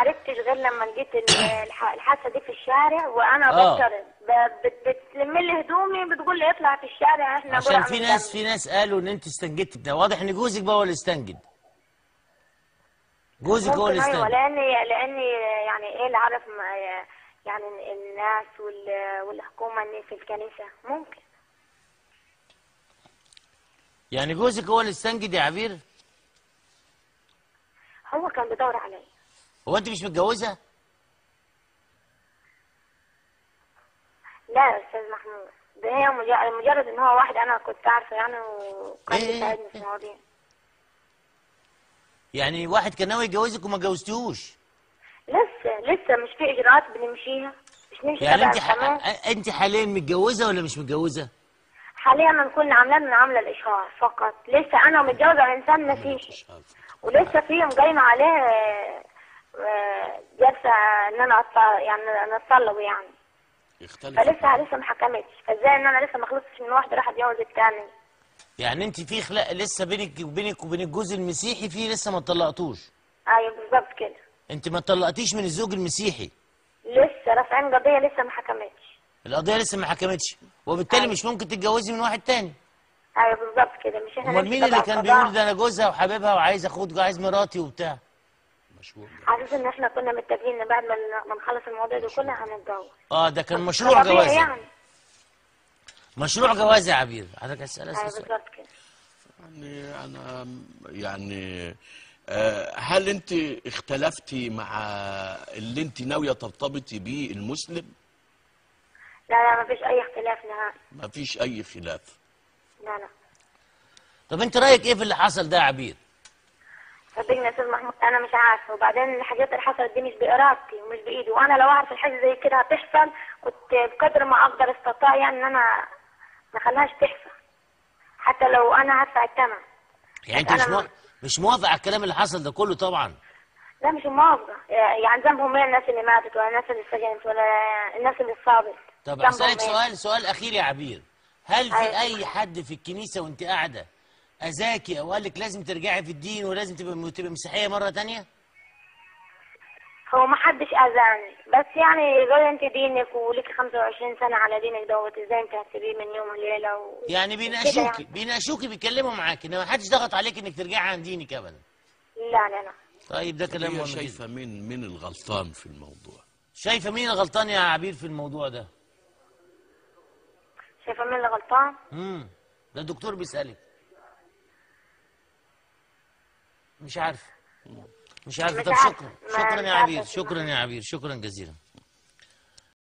عرفتش غير لما لقيت ال- الح- الحادثه دي في الشارع وانا آه. بضطرب ب- بت- بتلم لي هدومي بتقول لي اطلع في الشارع احنا عشان برا في من ناس دم. في ناس قالوا ان انت استنجدت ده واضح ان جوزك بقى هو اللي استنجد جوزك هو اللي ممكن ايوه استنجد لاني لاني يعني ايه اللي عرف ما- يعني الناس وال- والحكومه اني في الكنيسه ممكن يعني جوزك هو اللي استنجد يا عبير هو كان بيدور علي هو انت مش متجوزه لا يا استاذ محمود ده هي مجرد, مجرد ان هو واحد انا كنت عارفه يعني وكان إيه؟ بيساعدني في المواضيع يعني واحد كان ناوي يتجوزك وما جوزتيهوش لسه لسه مش في اجراءات بنمشيها مش نمشي يعني تبع انت القانون ح... انت حاليا متجوزه ولا مش متجوزه حاليا انا كنا عاملين عامله الاشهار فقط لسه انا متجوزه على انسان مسيحي ولسه في مقيمه عليه آه، آه، جالسه ان انا أط- يعني انا اتصلب يعني يختلف فلسه لسه ما حكمتش فازاي ان انا لسه ما خلصتش من واحده راح اتجوز الثاني يعني انت في خلاق لسه بينك وبينك وبين الجوز المسيحي في لسه ما طلقتوش ايوه بالظبط كده انت ما طلقتيش من الزوج المسيحي لسه رافعين قضيه لسه ما حكمتش القضيه لسه ما حكمتش وبالتالي أيوة. مش ممكن تتجوزي من واحد تاني ايوه بالظبط كده مش احنا امال نمشي مين اللي تبع كان القضاء. بيقول ده انا جوزها وحبيبها وعايز اخد عايز مراتي وبتاع مشروع على اساس ان احنا كنا متفقين ان بعد ما ما نخلص المواضيع دي كلها هنتجوز اه ده كان مشروع طبيعي جواز يعني مشروع جواز يا عبير حضرتك اسال ايوه اسال بالظبط كده يعني انا يعني آه، هل انت اختلفتي مع اللي انت ناويه ترتبطي بيه المسلم لا لا ما فيش اي اختلاف نهائي ما فيش اي خلاف لا لا طب انت رايك ايه في اللي حصل ده يا عبير صدقني يا استاذ محمود انا مش عارفه وبعدين الحاجات اللي حصلت دي مش بارادتي ومش بايدي وانا لو اعرف الحاجه زي كده هتحصل كنت بقدر ما اقدر استطاع يعني ان انا ما اخليهاش تحصل حتى لو انا هدفع الثمن يعني انت أنا مش ما- موافق مش موافق على الكلام اللي حصل ده كله طبعا لا مش موافقه يعني ذنبهم ايه الناس اللي ماتت ولا الناس اللي اتسجنت ولا الناس اللي اتصابت طب ذنبهم اسالك إيه؟ سؤال سؤال اخير يا عبير هل في أيوة. اي حد في الكنيسه وانت قاعده اذاكي او قال لك لازم ترجعي في الدين ولازم تبقى تبقى مسيحيه مره تانية هو ما حدش اذاني بس يعني يقول انت دينك ولك 25 سنه على دينك دوت ازاي انت هتسيبيه من يوم وليله و... يعني كده بيناقشوكي يعني. بيناقشوكي بيتكلموا معاكي انما ما حدش ضغط عليك انك ترجعي عن دينك ابدا لا لا لا طيب ده كلام هي مهم جدا شايفه مين مين الغلطان في الموضوع شايفه مين الغلطان يا عبير في الموضوع ده شايفه مين اللي غلطان امم ده الدكتور بيسالك مش عارف مش عارف مش طب عارفة. شكرا ما- شكرا مش يا عارفة عبير اسمها. شكرا يا عبير شكرا جزيلا